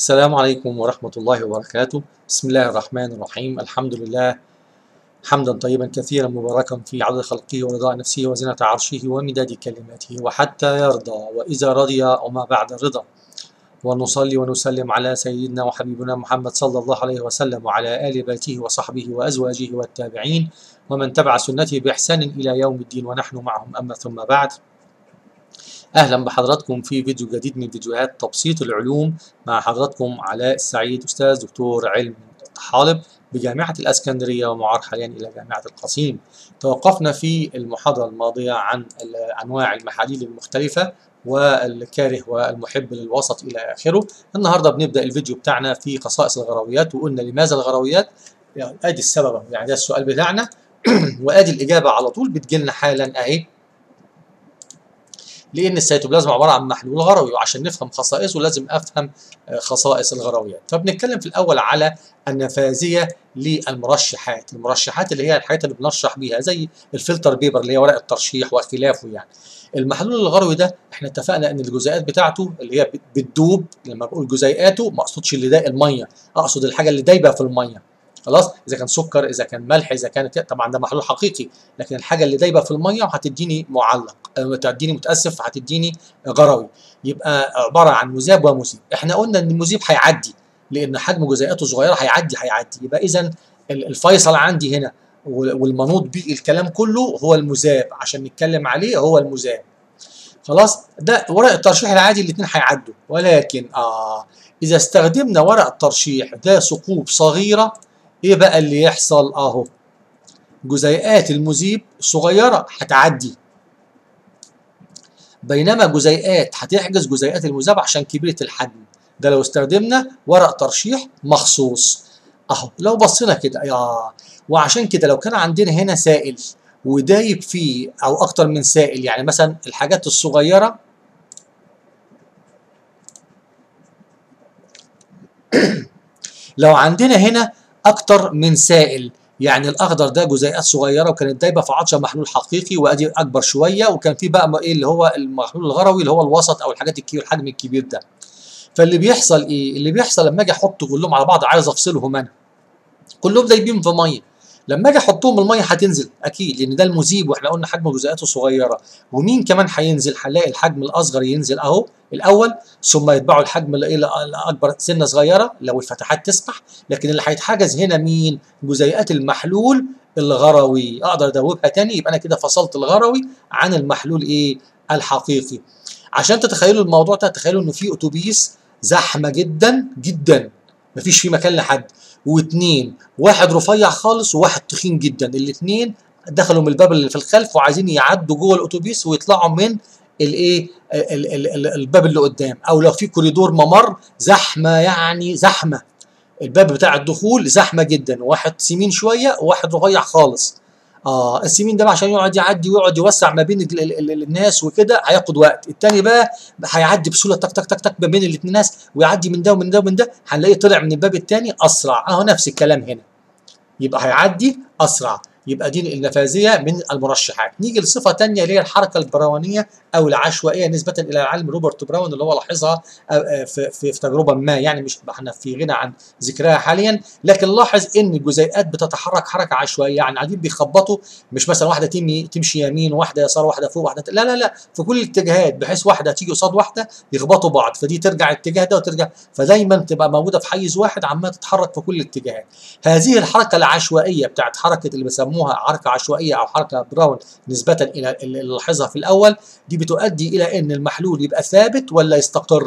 السلام عليكم ورحمة الله وبركاته بسم الله الرحمن الرحيم الحمد لله حمدا طيبا كثيرا مباركا في عدد خلقه ورضاء نفسه وزنة عرشه ومداد كلماته وحتى يرضى وإذا رضي وما بعد الرضا ونصلي ونسلم على سيدنا وحبيبنا محمد صلى الله عليه وسلم وعلى آل بيته وصحبه وأزواجه والتابعين ومن تبع سنته بإحسان إلى يوم الدين ونحن معهم أما ثم بعد اهلا بحضراتكم في فيديو جديد من فيديوهات تبسيط العلوم مع حضراتكم علاء السعيد استاذ دكتور علم الطحالب بجامعه الاسكندريه ومعار حاليا الى جامعه القصيم. توقفنا في المحاضره الماضيه عن انواع المحاليل المختلفه والكاره والمحب للوسط الى اخره. النهارده بنبدا الفيديو بتاعنا في خصائص الغرويات وقلنا لماذا الغرويات؟ يعني ادي السبب يعني ده السؤال بتاعنا وادي الاجابه على طول بتجيلنا حالا اهي لان السيتوبلازم عباره عن محلول غروي وعشان نفهم خصائصه لازم افهم خصائص الغرويات فبنتكلم في الاول على النفاذيه للمرشحات المرشحات اللي هي الحاجات اللي بنرشح بيها زي الفلتر بيبر اللي هي ورق الترشيح وخلافه يعني المحلول الغروي ده احنا اتفقنا ان الجزيئات بتاعته اللي هي بتدوب لما بقول جزيئاته ما اقصدش اللي دايق الميه اقصد الحاجه اللي دايبه في الميه خلاص اذا كان سكر اذا كان ملح اذا كانت طبعا ده محلول حقيقي لكن الحاجه اللي دايبه في الميه هتديني معلق هتديني متاسف هتديني غروي يبقى عباره عن مذاب ومذيب احنا قلنا ان المذيب هيعدي لان حجم جزيئاته صغيره هيعدي هيعدي يبقى اذا الفيصل عندي هنا والمنوط بيه الكلام كله هو المذاب عشان نتكلم عليه هو المذاب خلاص ده ورق الترشيح العادي الاثنين هيعدوا ولكن اه اذا استخدمنا ورق الترشيح ده ثقوب صغيره ايه بقى اللي يحصل اهو جزيئات المذيب صغيره هتعدي بينما جزيئات هتحجز جزيئات المذاب عشان كبيره الحجم ده لو استخدمنا ورق ترشيح مخصوص اهو لو بصينا كده يا وعشان كده لو كان عندنا هنا سائل ودايب فيه او اكتر من سائل يعني مثلا الحاجات الصغيره لو عندنا هنا اكتر من سائل يعني الاخضر ده جزيئات صغيره وكانت دايبه في عطشه محلول حقيقي وادي اكبر شويه وكان في بقى ايه اللي هو المحلول الغروي اللي هو الوسط او الحاجات الكبير الحجم الكبير ده فاللي بيحصل ايه اللي بيحصل لما اجي احط كلهم على بعض عايز افصلهم انا كلهم دايبين في ميه لما اجي احطهم الميه هتنزل اكيد لان ده المذيب واحنا قلنا حجم جزيئاته صغيره ومين كمان هينزل هنلاقي الحجم الاصغر ينزل اهو الاول ثم يتبعه الحجم الاكبر سنه صغيره لو الفتحات تسمح لكن اللي هيتحجز هنا مين جزيئات المحلول الغروي اقدر ادوبها تاني يبقى انا كده فصلت الغروي عن المحلول ايه الحقيقي عشان تتخيلوا الموضوع ده تخيلوا انه في اتوبيس زحمه جدا جدا مفيش فيه مكان لحد واثنين واحد رفيع خالص وواحد تخين جدا الاثنين دخلوا من الباب اللي في الخلف وعايزين يعدوا جوه الاتوبيس ويطلعوا من الايه الباب اللي قدام او لو في كوريدور ممر زحمه يعني زحمه الباب بتاع الدخول زحمه جدا واحد سمين شويه وواحد رفيع خالص اه السمين ده بقى عشان يقعد يعدي ويقعد يوسع ما بين ال ال ال الناس وكده هياخد وقت التاني بقى هيعدي بسهوله تك تك تك تك ما بين الاثنين ناس ويعدي من ده ومن ده ومن ده هنلاقيه طلع من الباب الثاني اسرع اهو نفس الكلام هنا يبقى هيعدي اسرع يبقى دي النفاذيه من المرشحات نيجي لصفه ثانيه اللي هي الحركه البراونيه او العشوائيه نسبه الى العالم روبرت براون اللي هو لاحظها في, في, في تجربه ما يعني مش احنا في غنى عن ذكرها حاليا لكن لاحظ ان الجزيئات بتتحرك حركه عشوائيه يعني قاعدين بيخبطوا مش مثلا واحده تمشي يمين واحده يسار واحده فوق واحده لا لا لا في كل الاتجاهات بحيث واحده تيجي قصاد واحده يخبطوا بعض فدي ترجع الاتجاه ده وترجع فدايما تبقى موجوده في حيز واحد عماله تتحرك في كل الاتجاهات هذه الحركه العشوائيه بتاعت حركه اللي بيسموها حركه عشوائيه او حركه براون نسبه الى اللي لاحظها في الاول دي بتؤدي الى ان المحلول يبقى ثابت ولا يستقر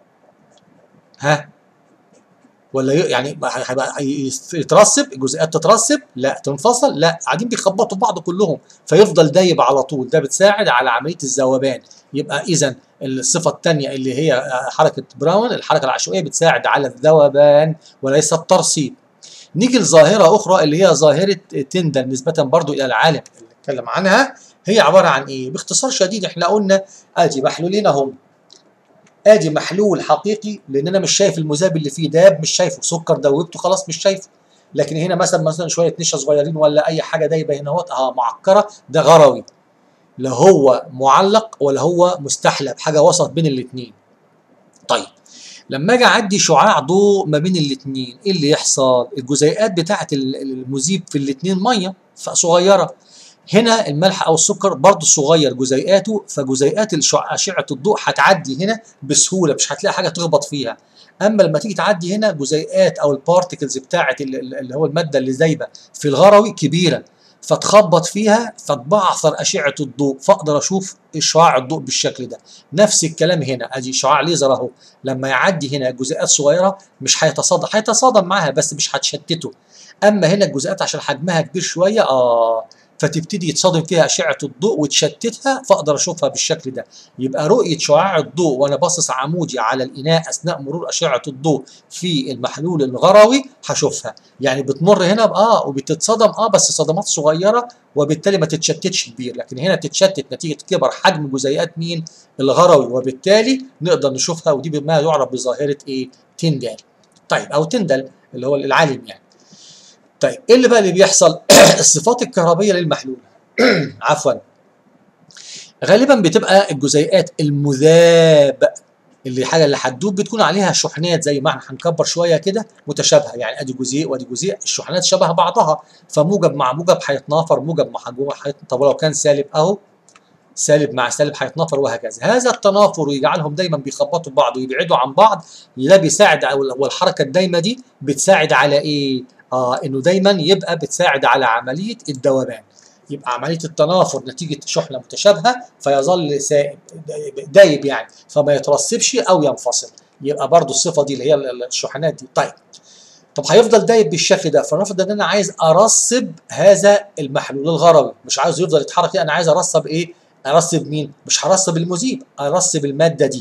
ها ولا يعني هيبقى يترسب الجزيئات تترسب لا تنفصل لا قاعدين بيخبطوا في بعض كلهم فيفضل دايب على طول ده بتساعد على عمليه الذوبان يبقى اذا الصفه الثانيه اللي هي حركه براون الحركه العشوائيه بتساعد على الذوبان وليس الترسيب نيجي لظاهره اخرى اللي هي ظاهره تندل نسبه برضو الى العالم اللي اتكلم عنها هي عباره عن ايه باختصار شديد احنا قلنا ادي محلولين اهم ادي محلول حقيقي لان انا مش شايف المذاب اللي فيه داب مش شايفه سكر دوبته خلاص مش شايفه لكن هنا مثلا مثلا شويه نشا صغيرين ولا اي حاجه دايبه هنا اهوت اه معكره ده غروي لا هو معلق ولا هو مستحلب حاجه وسط بين الاثنين طيب لما اجي اعدي شعاع ضوء ما بين الاثنين ايه اللي يحصل الجزيئات بتاعه المذيب في الاثنين ميه صغيره هنا الملح او السكر برضه صغير جزيئاته فجزيئات اشعه الضوء هتعدي هنا بسهوله مش هتلاقي حاجه تخبط فيها اما لما تيجي تعدي هنا جزيئات او البارتكلز بتاعه اللي هو الماده اللي زايبه في الغروي كبيره فتخبط فيها فتبعثر اشعه الضوء فاقدر اشوف شعاع الضوء بالشكل ده نفس الكلام هنا ادي شعاع ليزر اهو لما يعدي هنا جزيئات صغيره مش هيتصادم هيتصادم معاها بس مش هتشتته اما هنا الجزيئات عشان حجمها كبير شويه اه فتبتدي يتصادم فيها اشعه الضوء وتشتتها فاقدر اشوفها بالشكل ده يبقى رؤيه شعاع الضوء وانا باصص عمودي على الاناء اثناء مرور اشعه الضوء في المحلول الغروي هشوفها يعني بتمر هنا اه وبتتصدم اه بس صدمات صغيره وبالتالي ما تتشتتش كبير لكن هنا تتشتت نتيجه كبر حجم جزيئات مين الغروي وبالتالي نقدر نشوفها ودي بما يعرف بظاهره ايه تندل طيب او تندل اللي هو العالم يعني طيب ايه اللي بقى اللي بيحصل الصفات الكهربيه للمحلول عفوا غالبا بتبقى الجزيئات المذاب اللي حاجه اللي هتدوب بتكون عليها شحنات زي ما احنا هنكبر شويه كده متشابهه يعني ادي جزيء وادي جزيء الشحنات شبه بعضها فموجب مع موجب هيتنافر موجب مع موجب هيتنافر طب ولو كان سالب اهو سالب مع سالب هيتنافر وهكذا هذا التنافر يجعلهم دايما بيخبطوا بعض ويبعدوا عن بعض ده بيساعد او الحركه الدايمه دي بتساعد على ايه آه انه دايما يبقى بتساعد على عمليه الذوبان يبقى عمليه التنافر نتيجه شحنه متشابهه فيظل سائب دايب يعني فما يترسبش او ينفصل يبقى برضو الصفه دي اللي هي الشحنات دي طيب طب هيفضل دايب بالشكل ده فنفرض ان انا عايز ارسب هذا المحلول الغروي مش عايزه يفضل يتحرك انا عايز ارسب ايه ارسب مين مش هرسب المذيب ارسب الماده دي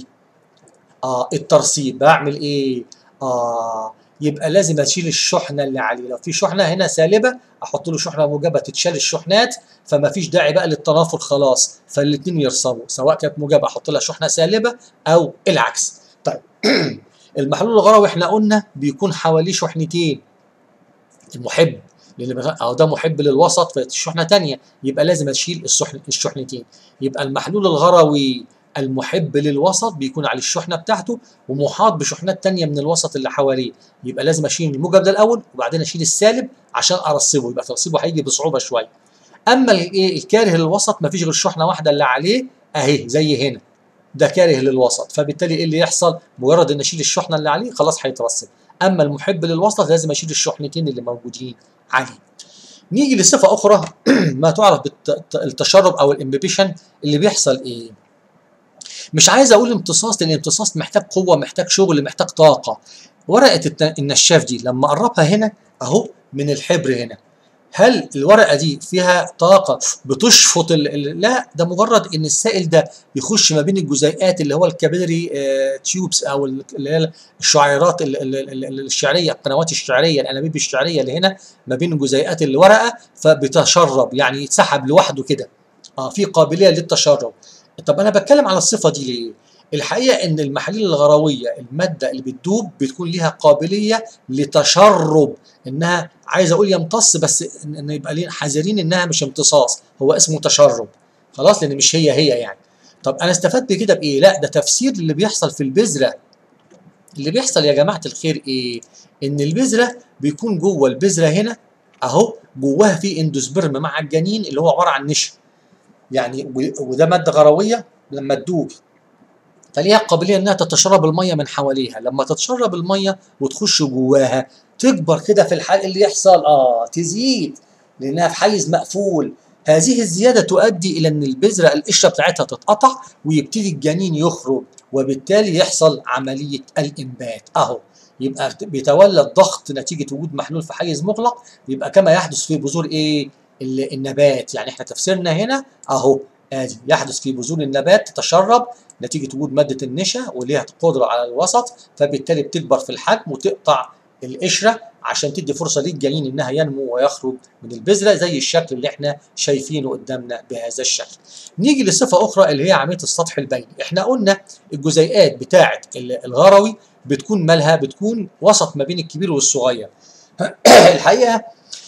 اه الترسيب بعمل ايه اه يبقى لازم اشيل الشحنه اللي عليه لو في شحنه هنا سالبه احط له شحنه موجبه تتشال الشحنات فما فيش داعي بقى للتنافر خلاص فالاثنين يرسبوا سواء كانت موجبه احط لها شحنه سالبه او العكس طيب المحلول الغروي احنا قلنا بيكون حواليه شحنتين المحب لان او ده محب للوسط فالشحنه ثانيه يبقى لازم اشيل الشحن الشحنتين يبقى المحلول الغروي المحب للوسط بيكون على الشحنه بتاعته ومحاط بشحنات تانية من الوسط اللي حواليه يبقى لازم اشيل الموجب ده الاول وبعدين اشيل السالب عشان ارسبه يبقى ترسيبه هيجي بصعوبه شويه اما الايه الكاره للوسط مفيش غير شحنه واحده اللي عليه اهي زي هنا ده كاره للوسط فبالتالي ايه اللي يحصل مجرد ان اشيل الشحنه اللي عليه خلاص هيترسب اما المحب للوسط لازم اشيل الشحنتين اللي موجودين عليه نيجي لصفه اخرى ما تعرف بالتشرب او الامبيبيشن اللي بيحصل ايه مش عايز اقول امتصاص لان الامتصاص محتاج قوه محتاج شغل محتاج طاقه ورقه النشاف دي لما اقربها هنا اهو من الحبر هنا هل الورقه دي فيها طاقه بتشفط لا ده مجرد ان السائل ده يخش ما بين الجزيئات اللي هو الكابيلري آه تيوبس او اللي هي الشعيرات الشعريه القنوات الشعريه الانابيب الشعريه اللي هنا ما بين جزيئات الورقه فبتشرب يعني يتسحب لوحده كده اه في قابليه للتشرب طب انا بتكلم على الصفه دي ليه الحقيقه ان المحاليل الغرويه الماده اللي بتدوب بتكون ليها قابليه لتشرب انها عايز اقول يمتص بس ان يبقى حذرين انها مش امتصاص هو اسمه تشرب خلاص لان مش هي هي يعني طب انا استفدت كده بايه لا ده تفسير اللي بيحصل في البذره اللي بيحصل يا جماعه الخير ايه ان البذره بيكون جوه البذره هنا اهو جواها في اندوسبرم مع الجنين اللي هو عباره عن نشا يعني وده ماده غرويه لما تدوب فليها قابليه انها تتشرب الميه من حواليها لما تتشرب الميه وتخش جواها تكبر كده في الحال اللي يحصل اه تزيد لانها في حيز مقفول هذه الزياده تؤدي الى ان البذره القشره بتاعتها تتقطع ويبتدي الجنين يخرج وبالتالي يحصل عمليه الانبات اهو يبقى بيتولد ضغط نتيجه وجود محلول في حيز مغلق يبقى كما يحدث في بذور ايه النبات يعني احنا تفسيرنا هنا اهو ادي يحدث في بذور النبات تتشرب نتيجه وجود ماده النشا وليها قدره على الوسط فبالتالي بتكبر في الحجم وتقطع القشره عشان تدي فرصه للجنين انها ينمو ويخرج من البذره زي الشكل اللي احنا شايفينه قدامنا بهذا الشكل. نيجي لصفه اخرى اللي هي عمليه السطح البيني، احنا قلنا الجزيئات بتاعه الغروي بتكون مالها بتكون وسط ما بين الكبير والصغير. الحقيقه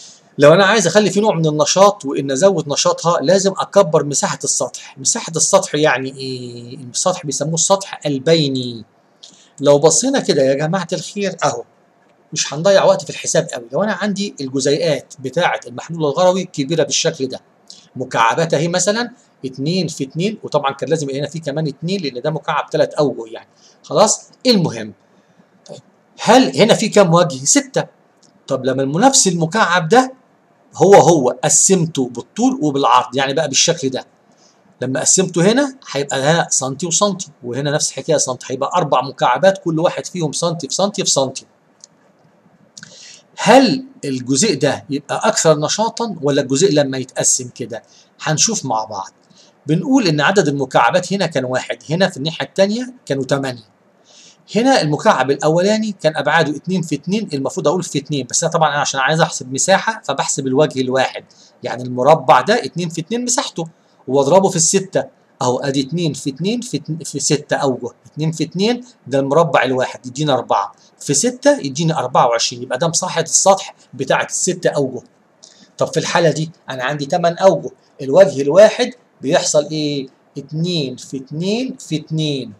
لو انا عايز اخلي في نوع من النشاط وان ازود نشاطها لازم اكبر مساحه السطح مساحه السطح يعني ايه السطح بيسموه السطح البيني لو بصينا كده يا جماعه الخير اهو مش هنضيع وقت في الحساب قوي لو انا عندي الجزيئات بتاعه المحلول الغروي كبيره بالشكل ده مكعبات اهي مثلا 2 في 2 وطبعا كان لازم يبقى هنا في كمان 2 لان ده مكعب ثلاث اوجه يعني خلاص المهم طيب هل هنا في كام وجه؟ 6 طب لما نفس المكعب ده هو هو قسمته بالطول وبالعرض يعني بقى بالشكل ده لما قسمته هنا هيبقى هنا سنتي وسنتي وهنا نفس الحكايه سنتي هيبقى اربع مكعبات كل واحد فيهم سنتي في سنتي في سنتي هل الجزيء ده يبقى اكثر نشاطا ولا الجزيء لما يتقسم كده هنشوف مع بعض بنقول ان عدد المكعبات هنا كان واحد هنا في الناحيه الثانيه كانوا 8 هنا المكعب الاولاني كان ابعاده 2 في 2 المفروض اقول في 2 بس انا طبعا انا عشان عايز احسب مساحه فبحسب الوجه الواحد يعني المربع ده 2 في 2 مساحته واضربه في الستة اهو ادي 2 في 2 في في 6 اوجه 2 في 2 ده المربع الواحد يدينا 4 في 6 يديني 24 يبقى ده مساحه السطح بتاعه الستة اوجه طب في الحاله دي انا عندي 8 اوجه الوجه الواحد بيحصل ايه 2 في 2 في 2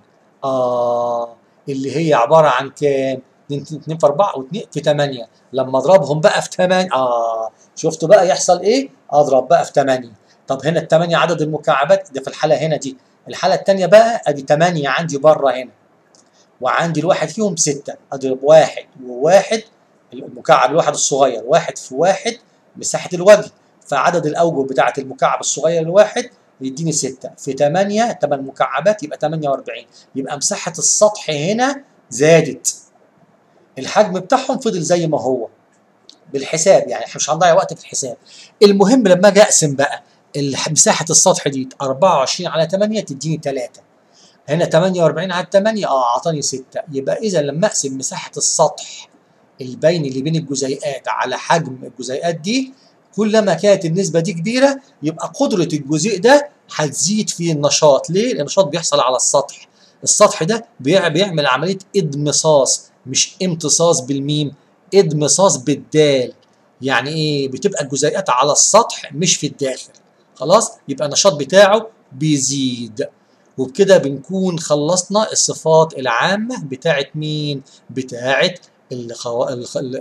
اه اللي هي عباره عن كام 2 في 4 و2 في 8 لما اضربهم بقى في 8 اه شفتوا بقى يحصل ايه اضرب بقى في 8 طب هنا الثمانية عدد المكعبات ده في الحالة هنا دي الحالة الثانية بقى ادي 8 عندي بره هنا وعندي الواحد فيهم 6 اضرب واحد وواحد المكعب الواحد الصغير واحد في واحد مساحة الوجه فعدد الأوجه بتاعة المكعب الصغير الواحد يديني 6 في 8 8 مكعبات يبقى 48 يبقى مساحة السطح هنا زادت الحجم بتاعهم فضل زي ما هو بالحساب يعني احنا مش هنضيع وقت في الحساب المهم لما اجي اقسم بقى مساحة السطح دي 24 على 8 تديني 3 هنا 48 على 8 اه اعطاني 6 يبقى اذا لما اقسم مساحة السطح البين اللي بين الجزيئات على حجم الجزيئات دي كلما كانت النسبة دي كبيرة يبقى قدرة الجزيء ده هتزيد في النشاط ليه؟ النشاط بيحصل على السطح السطح ده بيعمل عملية ادمصاص مش امتصاص بالميم ادمصاص بالدال يعني ايه بتبقى الجزيئات على السطح مش في الداخل خلاص يبقى النشاط بتاعه بيزيد وبكده بنكون خلصنا الصفات العامة بتاعت مين بتاعت الخو...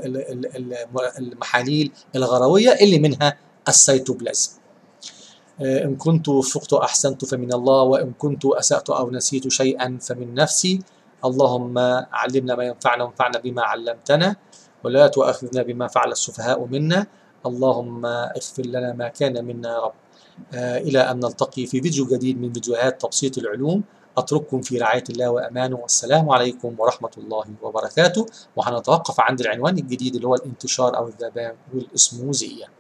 المحاليل الغروية اللي منها السيتوبلازم إن كنت وفقت أحسنت فمن الله وإن كنت أسأت أو نسيت شيئا فمن نفسي اللهم علمنا ما ينفعنا وانفعنا بما علمتنا ولا تؤاخذنا بما فعل السفهاء منا اللهم اغفر لنا ما كان منا يا رب آه إلى أن نلتقي في فيديو جديد من فيديوهات تبسيط العلوم أترككم في رعاية الله وأمانه والسلام عليكم ورحمة الله وبركاته وهنتوقف عند العنوان الجديد اللي هو الانتشار أو الذبان والإسموزية